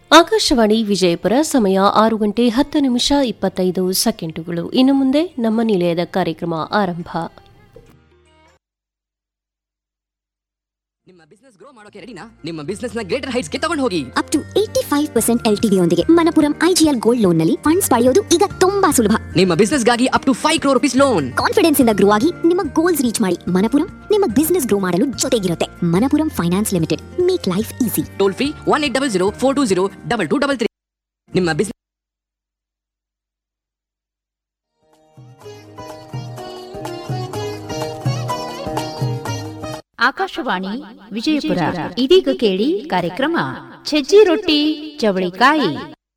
ಆಕಾಶವಾಣಿ ವಿಜಯಪುರ ಸಮಯ ಆರು ಗಂಟೆ ಹತ್ತು ನಿಮಿಷ ಇಪ್ಪತ್ತೈದು ಸೆಕೆಂಡುಗಳು ಇನ್ನು ಮುಂದೆ ನಮ್ಮ ನಿಲಯದ ಕಾರ್ಯಕ್ರಮ ಆರಂಭ ನಿಮ್ಮ ಬಿಸ್ನೆಸ್ ಗ್ರೋ ಮಾಡೋಕೆ ರೆಡಿನಾ ನಿಮ್ಮ ಬಿಸ್ನೆಸ್ ನ ಗ್ರೇಟರ್ ಹೈಟ್ಸ್ ಗೆ ತಗೊಂಡು ಹೋಗಿ up to eighty five percent L T ಯೊಂದಿಗೆ ಮನಪುರಂ ಐಜಿಎಲ್ ಗೋಲ್ಡ್ ಲೋನ್ ನಲ್ಲಿ ಫಂಡ್ಸ್ ಪಡೆಯೋದು ಈಗ ತುಂಬಾ ಸುಲಭ ನಿಮ್ಮ ಬಿಸ್ನೆಸ್ ಗಾಗಿ up to five crore rupees loan confidence ಇಂದ ಗ್ರೋ ಆಗಿ ನಿಮ್ಮ ಗೋಲ್ಸ್ ರೀಚ್ ಮಾಡಿ ಮನಪುರಂ ನಿಮ್ಮ ಬಿಸ್ನೆಸ್ ಗ್ರೋ ಮಾಡಲು ಜೊತೆಗಿರುತ್ತೆ Manappuram finance limited make life easy toll free one eight double zero four two zero double two double three ನಿಮ್ಮ ಬಿಸ್ನೆಸ್ ಆಕಾಶವಾಣಿ ವಿಜಯಪುರ ಇದೀಗ ಕೇಳಿ ಕಾರ್ಯಕ್ರಮ ಸಜ್ಜಿ ರೊಟ್ಟಿ ಚವಳಿಕಾಯಿ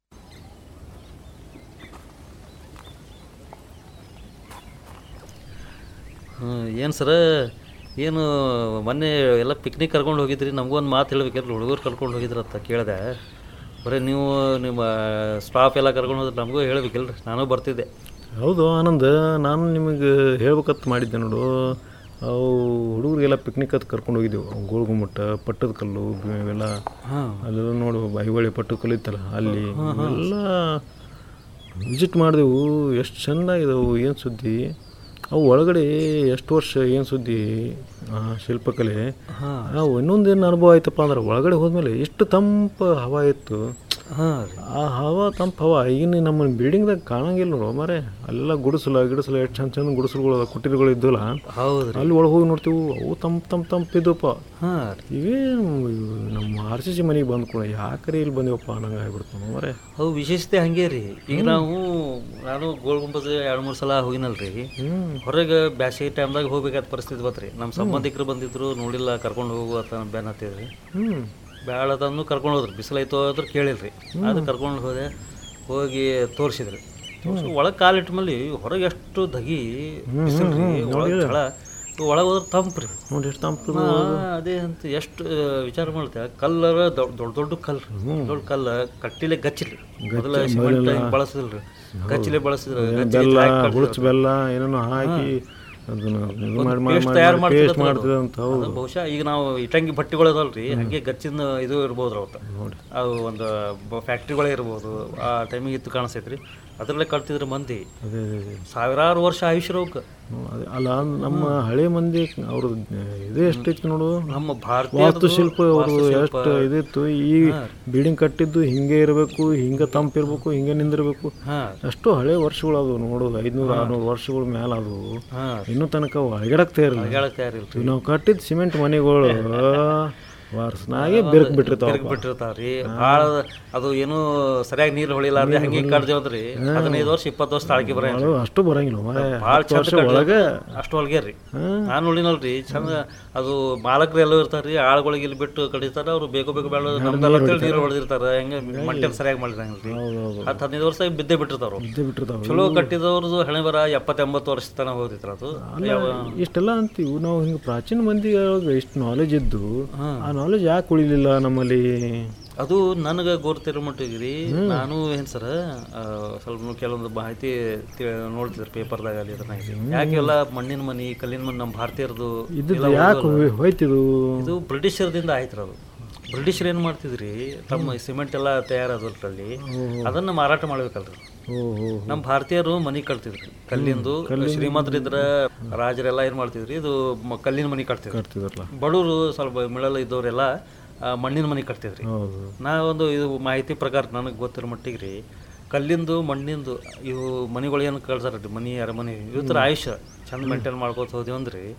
ಏನು ಸರ ಏನು ಮೊನ್ನೆ ಎಲ್ಲ ಪಿಕ್ನಿಕ್ ಕರ್ಕೊಂಡು ಹೋಗಿದ್ರಿ ನಮಗೂ ಒಂದು ಮಾತು ಹೇಳ್ಬೇಕಿಲ್ಲ ಹುಡುಗರು ಕರ್ಕೊಂಡು ಹೋಗಿದ್ರತ್ತ ಕೇಳಿದೆ ಬರೀ ನೀವು ನಿಮ್ಮ ಸ್ಟಾಫ್ ಎಲ್ಲ ಕರ್ಕೊಂಡು ಹೋದ್ರೆ ನಮಗೂ ಹೇಳ್ಬೇಕಿಲ್ಲ ನಾನು ಬರ್ತಿದ್ದೆ ಹೌದು ಆನಂದ್ ನಾನು ನಿಮಗೆ ಹೇಳ್ಬೇಕಂತ ಮಾಡಿದ್ದೆ ನೋಡು ಅವು ಹುಡುಗರಿಗೆಲ್ಲ ಪಿಕ್ನಿಕ್ ಅಂತ ಕರ್ಕೊಂಡು ಹೋಗಿದ್ದೆವು ಗೋಳ್ಗುಮ್ಮಟ್ಟ ಪಟ್ಟದ ಕಲ್ಲು ಇವೆಲ್ಲ ಅಲ್ಲೆಲ್ಲ ನೋಡು ಐಹೊಳೆ ಪಟ್ಟದ ಕಲ್ಲು ಇತ್ತಲ್ಲ ಅಲ್ಲಿ ಎಲ್ಲ ವಿಸಿಟ್ ಮಾಡಿದೆವು ಎಷ್ಟು ಚೆಂದಾಗಿದವು ಏನು ಸುದ್ದಿ ಅವು ಒಳಗಡೆ ಎಷ್ಟು ವರ್ಷ ಏನು ಸುದ್ದಿ ಆ, ಶಿಲ್ಪಕಲೆ ಅವು ಇನ್ನೊಂದು ಏನು ಅನುಭವ ಆಯ್ತಪ್ಪ ಅಂದ್ರೆ ಒಳಗಡೆ ಹೋದ್ಮೇಲೆ ಎಷ್ಟು ತಂಪು ಹವಾ ಇತ್ತು ಹಾಂ ಆ ಹವಾ ತಂಪು ಹವಾ ಈಗಿನ ನಮ್ಮ ಬಿಲ್ಡಿಂಗ್ದಾಗ ಕಾಣಂಗಿಲ್ಲ ನೋಡು ಮಾರೆ ಅಲ್ಲೆಲ್ಲ ಗುಡಿಸಲ ಗಿಡಿಸಲ ಎಷ್ಟು ಚಂದ ಚಂದ ಗುಡಿಸಲುಗಳು ಅದ ಕುಟೀರಗಳು ಇದ್ದಲ್ಲ ಹೌದು ರೀ ಅಲ್ಲಿ ಒಳಗೆ ಹೋಗಿ ನೋಡ್ತೀವಿ ಅವು ತಂಪು ತಂಪು ತಂಪು ಇದ್ದಪ್ಪ ಹಾಂ ರೀ ಇವೇನು ಇವು ನಮ್ಮ ಆರ್ ಸಿ ಸಿ ಮನೆಗೆ ಬಂದು ಕೂಡ ಯಾಕರೆ ಇಲ್ಲಿ ಬಂದಿವಪ್ಪ ಅನ್ನಂಗೆ ಆಗ್ಬಿಡ್ತಾವ ಮಾರೆ ಅವು ವಿಶೇಷತೆ ಹಂಗೆ ರೀ ಈಗ ನಾವು ನಾನು ಗೋಲ್ ಗುಂಬಜ್ ಎರಡು ಮೂರು ಸಲ ಹೋಗಿನಲ್ರಿ ಹೊರಗೆ ಬ್ಯಾಸಿಗೆ ಟೈಮ್ದಾಗ ಹೋಗ್ಬೇಕಾದ ಪರಿಸ್ಥಿತಿ ಬತ್ರಿ ನಮ್ಮ ಸಂಬಂಧಿಕರು ಬಂದಿದ್ರು ನೋಡಿಲ್ಲ ಕರ್ಕೊಂಡು ಹೋಗು ಅಂತ ಬ್ಯಾನ್ ಹತ್ತಿದ್ರಿ ಹ್ಞೂ ಬ್ಯಾಡ ತಂದು ಕರ್ಕೊಂಡು ಹೋದ್ರಿ ಬಿಸಿಲೈತೋ ಅಂದ್ರೆ ಕೇಳಿಲ್ರಿ ಅದು ಕರ್ಕೊಂಡು ಹೋದೆ ಹೋಗಿ ತೋರಿಸಿದ್ರಿ ಒಳಗೆ ಕಾಲಿಟ್ಟ ಮೇಲೆ ಹೊರಗೆ ಎಷ್ಟು ದಗಿ ಬಿಸಿಲ್ರಿ ಒಳಗೆ ಝಳ ಒಳಗೆ ಹೋದ್ರೆ ತಂಪ್ರಿ ನೋಡಿ ಎಷ್ಟು ತಂಪು ನಾ ಅದೇ ಅಂತ ಎಷ್ಟು ವಿಚಾರ ಮಾಡ್ತೇವೆ ಕಲ್ಲರ ದೊಡ್ಡ ದೊಡ್ಡ ದೊಡ್ಡ ಕಲ್ಲು ದೊಡ್ಡ ಕಲ್ಲ ಕಟ್ಟಿಲೆ ಗಚ್ಚಿಲ್ರಿ ಮೊದಲ ಸಿಮೆಂಟ್ ಹಿಂಗ್ ಬಳಸದಿಲ್ರಿ ಗಚ್ಚಿಲೆ ಬಳಸಿದ್ರು ಬೆಲ್ಲ ಹುಳುಚ್ ಬೆಲ್ಲ ಏನೇನೋ ಹಾಕಿ ಅದನ್ನ ಇದು ಮಾಡಿ ಮಾಡಿ ಪೇಸ್ಟ್ ತಯಾರು ಮಾಡಿ ಪೇಸ್ಟ್ ಮಾಡ್ತಿದ್ರು ಮಾಡ್ತಿದೆ ಅಂತ ಹೌದು ಅದು ಬಹುಶಃ ಈಗ ನಾವು ಇಟಂಗಿ ಬಟ್ಟೆಗಳು ಅದಾವಲ್ರಿ ಹಂಗೆ ಗಚ್ಚಿನ ಇದು ಇರ್ಬೋದು ಅವತ್ತು ಅವು ಒಂದು ಫ್ಯಾಕ್ಟ್ರಿಗಳೇ ಇರ್ಬೋದು ಆ ಟೈಮಿಗೆ ಇತ್ತು ಕಾಣಿಸ್ತೈತ್ರಿ ಅದರಲ್ಲೇ ಕಟ್ತಿದ್ರು ಮಂದಿ ಅದೇ ಅದೇ ಅದೇ ಸಾವಿರಾರು ವರ್ಷ ಆಯುಷ್ಯ ಅವಕ್ಕೆ ಹ್ಮ್, ಅದೇ ಅಲ್ಲ ನಮ್ಮ ಹಳೆ ಮಂದಿ ಅವ್ರದ್ದು ಇದು ಎಷ್ಟೈತಿ ನೋಡು ನಮ್ಮ ಭಾರತೀಯ ವಾಸ್ತುಶಿಲ್ಪ ಅವರು ಎಷ್ಟು ಇದಿತ್ತು ಈ ಬಿಲ್ಡಿಂಗ್ ಕಟ್ಟಿದ್ದು ಹಿಂಗೆ ಇರಬೇಕು ಹಿಂಗೆ ತಂಪು ಇರಬೇಕು ಹಿಂಗೆ ನಿಂದಿರಬೇಕು ಹಾಂ ಅಷ್ಟು ಹಳೆ ವರ್ಷಗಳು ಅದು ನೋಡು ಐದ್ನೂರು ಆರ್ನೂರು ವರ್ಷಗಳ ಮೇಲೆ ಅದು ಹಾಂ ಇನ್ನೂ ತನಕ ಒಳಗಡಕ್ಕೆ ಇರಲಿಲ್ಲ ಹೇಳಕ್ ತಯಾರಿಲ್ರಿ ನಾವು ಕಟ್ಟಿದ ಸಿಮೆಂಟ್ ಮನೆಗಳು ವರ್ಷನಾಗೆ ಬೆರಕ್ ಬಿಟ್ಟಿರ್ತಾವ ಬಿಟ್ಟಿರ್ತಾವ್ರಿ ಭಾಳ ಅದು ಏನು ಸರಿಯಾಗಿ ನೀರು ಹೊಳಿಲಾರ್ದೆ ಹಂಗೆ ಕಡ್ದೇವ್ರಿ ಹದಿನೈದು ವರ್ಷ ಇಪ್ಪತ್ತು ವರ್ಷ ತಾಳ್ಕಿ ಬರ ಅಷ್ಟು ಬರಂಗಿಲ್ಲ ಮಾರ್ರೆ. ಭಾಳ ಹತ್ತು ವರ್ಷ ಚಂದ ಒಳಗೆ ಅಷ್ಟು ಹೊಲ್ಗೆ ರೀ ನಾನು ನೋಡಿನಲ್ರಿ ಚಂದ ಅದು ಮಾಲಕರು ಎಲ್ಲೋ ಇರ್ತಾರ್ರಿ ಆಳುಗಳಿಗೆ ಇಲ್ಲಿ ಬಿಟ್ಟು ಕಡಿತಾರ ಅವ್ರು ಬೇಕು ಬೇಕು ಬೇಡ ನಮ್ದಲ್ಲ ಅಂತೇಳಿ ನೀರು ಹೊಡೆದಿರ್ತಾರ ಹೆಂಗೆ ಮಂಟೆಲ್ ಸರಿಯಾಗಿ ಮಾಡಿರಂಗಿಲ್ರಿ ಹತ್ತು ಹದಿನೈದು ವರ್ಷ ಬಿದ್ದೇ ಬಿಟ್ಟಿರ್ತಾರ ಅವ್ರು. ಇದ್ದೇ ಬಿಟ್ಟಿರ್ತಾವ ಚಲೋ ಕಟ್ಟಿದವ್ರದ್ದು ಹಣೆ ಬರ ಎಪ್ಪತ್ತೆಂಬತ್ತು ವರ್ಷ ತನಕ ಹೋದಿತ್ರ ಅದು ಯಾವ- ಇಷ್ಟೆಲ್ಲ ಅಂತೀವಿ ನಾವು ಹಿಂಗೆ ಪ್ರಾಚೀನ ಮಂದಿ ಇಷ್ಟು ನಾಲೆಜ್ ಇದ್ದು ಆ ನಾಲೆಜ್ ಯಾಕೆ ಉಳಿಲಿಲ್ಲ ನಮ್ಮಲ್ಲಿ ಅದು ನನಗೆ ಗೊತ್ತಿರೋ ಮಟ್ಟಿಗೆ ರೀ ನಾನು ಏನು ಸರ ಸ್ವಲ್ಪ ಕೆಲವೊಂದು ಮಾಹಿತಿ ತಿ- ನೋಡ್ತಿದ್ರು ಪೇಪರ್ದಾಗ ಅಲ್ಲಿ ಇದನ್ನ ಇದು. ಯಾಕೆ ಎಲ್ಲ ಮಣ್ಣಿನ ಮನಿ ಕಲ್ಲಿನ ಮನಿ ನಮ್ಮ ಭಾರತೀಯರದು ಇದ್ದು ಯಾಕೆ ಹೋಯ್ತಿದು ಇದು ಬ್ರಿಟಿಷರದಿಂದ ಆಯ್ತು ಅದು ಬ್ರಿಟಿಷರು ಏನು ಮಾಡ್ತಿದ್ರಿ ತಮ್ಮ ಸಿಮೆಂಟ್ ಎಲ್ಲ ತಯಾರಾದಲ್ಲಿ ಅದನ್ನ ಮಾರಾಟ ಮಾಡ್ಬೇಕಲ್ರಿ ಓ ಹೋ ನಮ್ಮ ಭಾರತೀಯರು ಮನಿ ಕಟ್ತಿದ್ರಿ ಕಲ್ಲಿಂದು ಶ್ರೀಮಂತರಿದ್ರ ರಾಜರೆಲ್ಲ ಏನು ಮಾಡ್ತಿದ್ರಿ ಇದು ಮ- ಕಲ್ಲಿನ ಮನಿ ಕಟ್ತಿದ್ರು ಕಟ್ತಿದ್ರಲ್ಲ ಬಡವರು ಸ್ವಲ್ಪ ಮಿಳಲ್ ಇದ್ದವರೆಲ್ಲ ಆ, ಮಣ್ಣಿನ ಮನೆ ಕಟ್ತಿದ್ರಿ ಹೌದು ನಾ ಒಂದು ಇದು ಮಾಹಿತಿ ಪ್ರಕಾರ ನನಗೆ ಗೊತ್ತಿರೋ ಮಟ್ಟಿಗೆ ರೀ ಕಲ್ಲಿಂದು ಮಣ್ಣಿಂದು ಇವು ಮನೆಗಳು ಏನು ಕಳ್ಸಾರ ಮನಿ ಅರಮನೆ ಇವ್ ಥರ ಆಯುಷ್ಯ ಚಂದ ಮೇಂಟೈನ್ ಮಾಡ್ಕೋತ ಹೋದ್ವಿ ಅಂದ್ರೆ